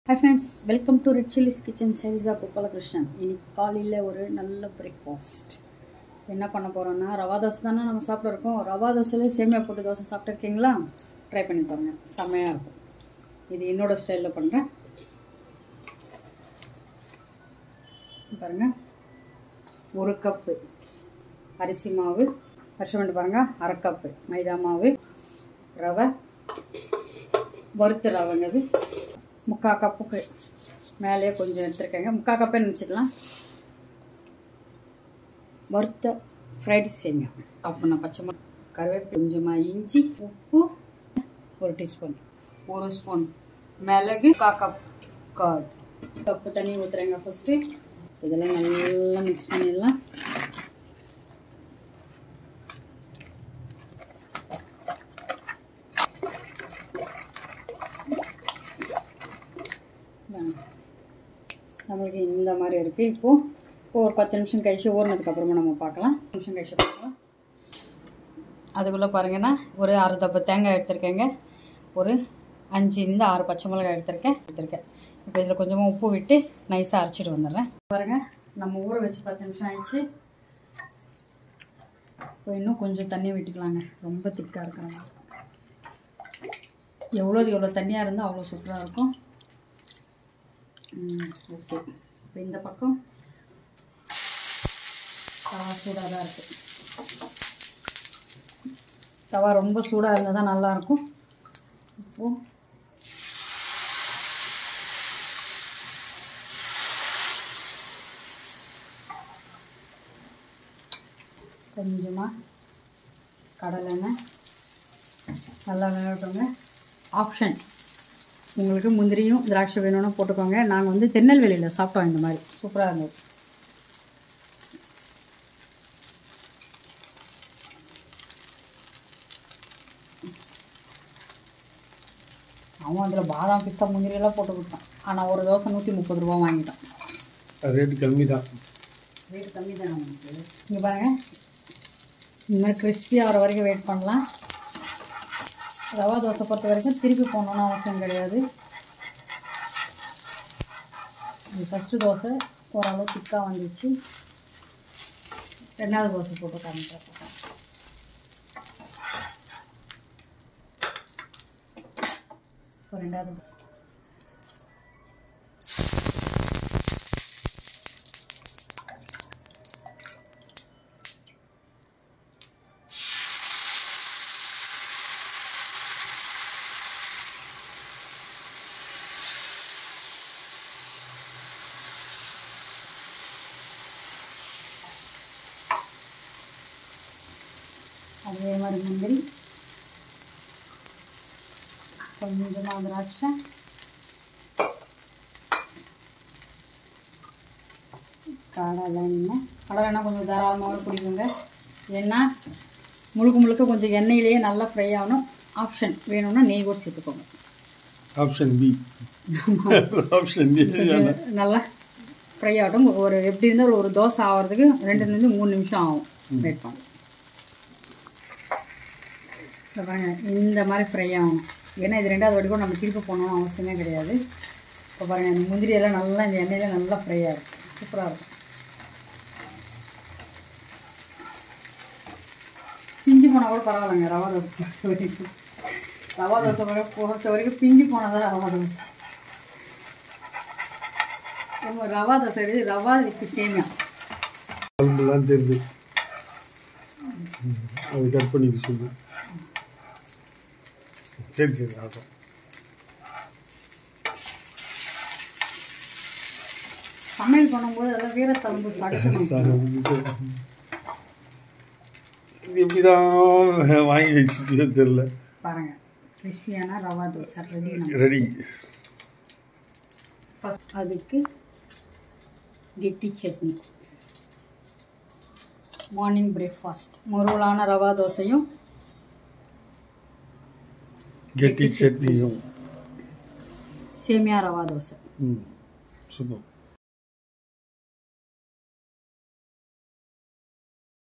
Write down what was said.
hi friends welcome to red chillies kitchen Sarisa Gopalakrishnan இன்னைக்கு காலையில் ஒரு நல்ல பிரேக்ஃபாஸ்ட் என்ன பண்ண போகிறோன்னா ரவா தோசை தானே நம்ம சாப்பிட்டு இருக்கோம் ரவா தோசையிலே சேமியா போட்டு தோசை சாப்பிட்டுருக்கீங்களா ட்ரை பண்ணி பாருங்கள் செம்மையாக இருக்கும் இது என்னோட ஸ்டைலில் பண்ணுறேன் பாருங்கள் ஒரு கப்பு அரிசி மாவு வருஷம் பாருங்கள் அரை கப்பு மைதா மாவு ரவை வறுத்த ரவைங்க இது முக்கால் கப்புக்கு மேலேயே கொஞ்சம் எடுத்துருக்கேங்க முக்கால் கப்பே நினச்சிக்கலாம் வறுத்த ஃப்ரைடு சேமியா ஆஃப் பண்ண பச்சை மிளகா கருவேப்பிலை கொஞ்சமாக இஞ்சி உப்பு ஒரு டீஸ்பூன் ஒரு ஸ்பூன் மிளகு முக்கால் கப் கார்டு கப்பு தண்ணி ஊற்றுறேங்க ஃபஸ்ட்டு இதெல்லாம் நல்லா மிக்ஸ் பண்ணிடலாம் நம்மளுக்கு இந்த மாதிரி இருக்குது இப்போது இப்போ ஒரு பத்து நிமிஷம் கழிச்சு ஊறினதுக்கப்புறமா நம்ம பார்க்கலாம் நிமிஷம் கழிச்சு பார்க்கலாம் அதுக்குள்ளே பாருங்கன்னா ஒரு அரை தப்பு தேங்காய் எடுத்திருக்கேங்க ஒரு அஞ்சுலேருந்து ஆறு பச்சை மிளகாய் எடுத்திருக்கேன் எடுத்திருக்கேன் இப்போ இதில் கொஞ்சமாக உப்பு விட்டு நைஸாக அரைச்சிட்டு வந்துடுறேன் பாருங்கள் நம்ம ஊற வச்சு பத்து நிமிஷம் ஆயிடுச்சு இப்போ இன்னும் கொஞ்சம் தண்ணி விட்டுக்கலாங்க ரொம்ப திக்காக இருக்கிறாங்க எவ்வளோது எவ்வளோ தண்ணியாக இருந்தால் அவ்வளோ சூப்பராக இருக்கும் ஓகே இப்போ இந்த பக்கம் தவா சூடாக தான் இருக்குது தவா ரொம்ப சூடாக இருந்தால் தான் நல்லாயிருக்கும் இப்போது கொஞ்சமாக கடலெண்ணெய் நல்லா வேகட்டுங்க ஆப்ஷன் உங்களுக்கு முந்திரியும் திராட்சை வேணும்னா போட்டுக்கோங்க நாங்கள் வந்து திருநெல்வேலியில் சாப்பிட்டோம் இந்த மாதிரி சூப்பராக இருந்தது அவன் அதில் பாதாம் பிஸ்தா முந்திரியெல்லாம் போட்டு கொடுத்தான் ஆனால் ஒரு தோசை நூற்றி முப்பது ரூபா வாங்கிட்டான் ரேட்டு கம்மி தான் ரேட் கம்மி தான் நமக்கு இங்கே பாருங்கள் இந்த மாதிரி கிறிஸ்பி ஆகிற வரைக்கும் வெயிட் பண்ணலாம் ரவா தோசை பொறுத்த வரைக்கும் திருப்பி போகணுன்னு அவசியம் கிடையாது இது ஃபஸ்ட்டு தோசை ஓரளவு திக்காக வந்துச்சு ரெண்டாவது தோசை போட்டு காமிக்கிறேன் இப்போ ரெண்டாவது அதே மாதிரி முந்திரி கொஞ்சமாக திராட்சை கடலை எண்ணெய் கடலை எண்ணெய் கொஞ்சம் தாராளமாகவே பிடிக்குங்க ஏன்னா முழுக்க முழுக்க கொஞ்சம் எண்ணெயிலேயே நல்லா ஃப்ரை ஆகணும் ஆப்ஷன் வேணும்னா நெய் கூட சேர்த்துக்கோங்க ஆப்ஷன் பி ஆப்ஷன் பி கொஞ்சம் நல்லா ஃப்ரை ஆகட்டும் ஒரு எப்படி இருந்தாலும் ஒரு தோசை ஆகிறதுக்கு ரெண்டுலேருந்து மூணு நிமிஷம் ஆகும் வெயிட் பண்ண இப்போ பாருங்க இந்த மாதிரி ஃப்ரை ஆகணும் ஏன்னா இது ரெண்டாவது வாட்டி கூட நம்ம திருப்பி போகணும்னு அவசியமே கிடையாது இப்போ பாருங்கள் இந்த முந்திரி எல்லாம் நல்லா இந்த எண்ணெயில் நல்லா ஃப்ரை ஆகும் சூப்பராக இருக்கும் பிஞ்சு போனால் கூட பரவாயில்லைங்க ரவா தோசை பொறுத்த வரைக்கும் ரவா தோசை வரை பொறுத்த வரைக்கும் பிஞ்சு போனால் தான் ரவா தோசை நம்ம ரவா தோசை எடுத்து ரவா வித் சேமியா குழம்புலாம் தெரியுது ம், அது கட் பண்ணிக்க சொல்லு சரி சரி ஆகும் சமையல் பண்ணும்போது அதெல்லாம் வீரத்தம்பு சாப்பிட்டு இது எப்படி தான் வாங்கி வச்சுட்டு தெரில பாருங்க கிறிஸ்பியான ரவா தோசை ரெடி நம்ம ரெடி ஃபஸ்ட் அதுக்கு கெட்டி சட்னி மார்னிங் பிரேக்ஃபாஸ்ட் முருவலான ரவா தோசையும் கெட்டி சட்னியும் சேமியா ரவா தோசை ம் சூப்பர்